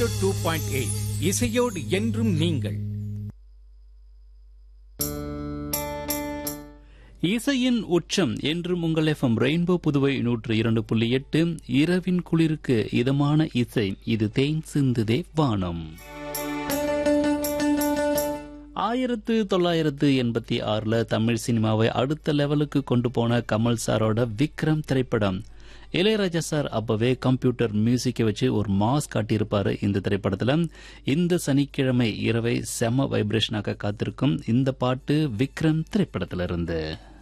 zero two point eight இசையோடு என்றும் நீங்கள் இசையின் உச்சம் என்றும் உங்கள் எஃப்எம் ரெயின்போ புதுவை நூற்று இரண்டு புள்ளி எட்டு இரவின் குளிருக்கு இதமான இசை இது தேன் சிந்துதே வானம் ஆயிரத்து தொள்ளாயிரத்து எண்பத்தி ஆறுல தமிழ் சினிமாவை அடுத்த லெவலுக்கு கொண்டு போன கமல் சாரோட விக்ரம் திரைப்படம் இளையராஜா சார் அப்பவே கம்ப்யூட்டர் மியூசிக்கை வச்சு ஒரு மாஸ் காட்டியிருப்பாரு இந்த திரைப்படத்துல இந்த சனிக்கிழமை இரவை செம வைப்ரேஷனாக காத்திருக்கும் இந்த பாட்டு விக்ரம் திரைப்படத்திலிருந்து